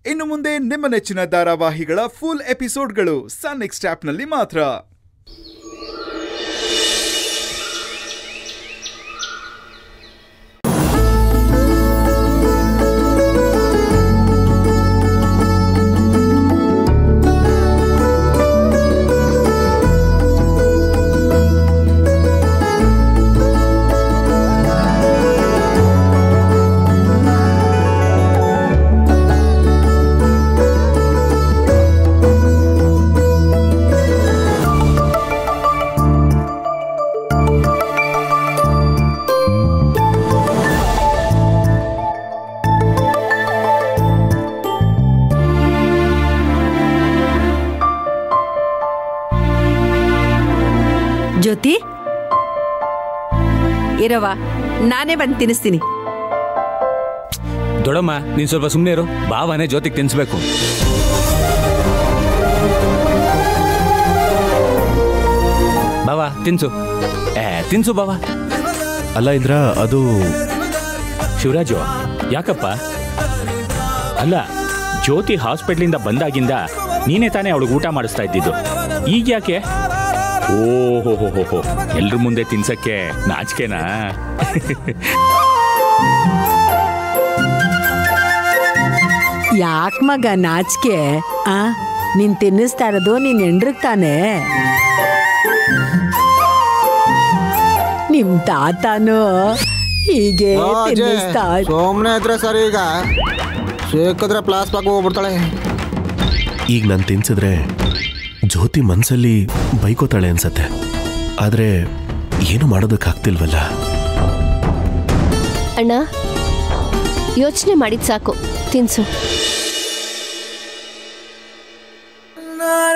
ಇನ್ನು ಮುಂದೆ ನಿಮ್ಮ ನೆಚ್ಚಿನ ಧಾರಾವಾಹಿಗಳ ಫುಲ್ ಎಪಿಸೋಡ್ಗಳು ಸನ್ ನೆಕ್ಸ್ಟ್ ಆಪ್ನಲ್ಲಿ ಮಾತ್ರ ಜ್ಯೋತಿ ಇರವ ನಾನೇ ಬಂದು ತಿನ್ನಿಸ್ತೀನಿ ದೊಡಮ್ಮ ನೀನ್ ಸ್ವಲ್ಪ ಸುಮ್ಮನೆ ಇರು ಬಾವನೇ ಜೊತೆಗೆ ತಿನ್ಸ್ಬೇಕು ಬಾವಾ ತಿನ್ಸು ಏ ತಿನ್ಸು ಬಾವಾ ಅಲ್ಲ ಇಂದ್ರ ಅದು ಶಿವರಾಜು ಯಾಕಪ್ಪ ಅಲ್ಲ ಜ್ಯೋತಿ ಹಾಸ್ಪಿಟ್ಲಿಂದ ಬಂದಾಗಿಂದ ನೀನೇ ತಾನೇ ಅವಳಿಗೆ ಊಟ ಮಾಡಿಸ್ತಾ ಇದ್ದಿದ್ದು ಈಗ ಯಾಕೆ ಓಹೋ ಹೋ ಹೋ ಹೋ ಎಲ್ರ ಮುಂದೆ ತಿನ್ಸಕ್ಕೆ ನಾಚಿಕೆನಾ ಯಾಕ್ ಮಗ ನಾಚಿಕೆ ಆ ನೀನ್ ತಿನ್ನಿಸ್ತಾ ಇರೋದು ನೀನ್ ಹೆಂಡ್ರಿಗ್ ತಾನೆ ನಿಮ್ ತಾತನು ಹೀಗೆ ತಿನ್ನಿಸ್ತಾ ಇದ್ದ. ಸೋಮನೆ ಇದ್ರೆ ಸರಿ ಈಗ ಸಿಕ್ಕಿದ್ರೆ ಪ್ಲಾಸ್ ಪಾಕ್ ಹೋಗ್ಬಿಡ್ತಾಳೆ ಈಗ ನಾನು ತಿನ್ಸಿದ್ರೆ ಜ್ಯೋತಿ ಮನ್ಸಲ್ಲಿ ಬೈಕೋತಾಳೆ ಅನ್ಸತ್ತೆ ಆದ್ರೆ ಏನು ಮಾಡೋದಕ್ಕಾಗ್ತಿಲ್ವಲ್ಲ ಅಣ್ಣ ಯೋಚನೆ ಮಾಡಿದ್ ಸಾಕು ತಿನ್ಸು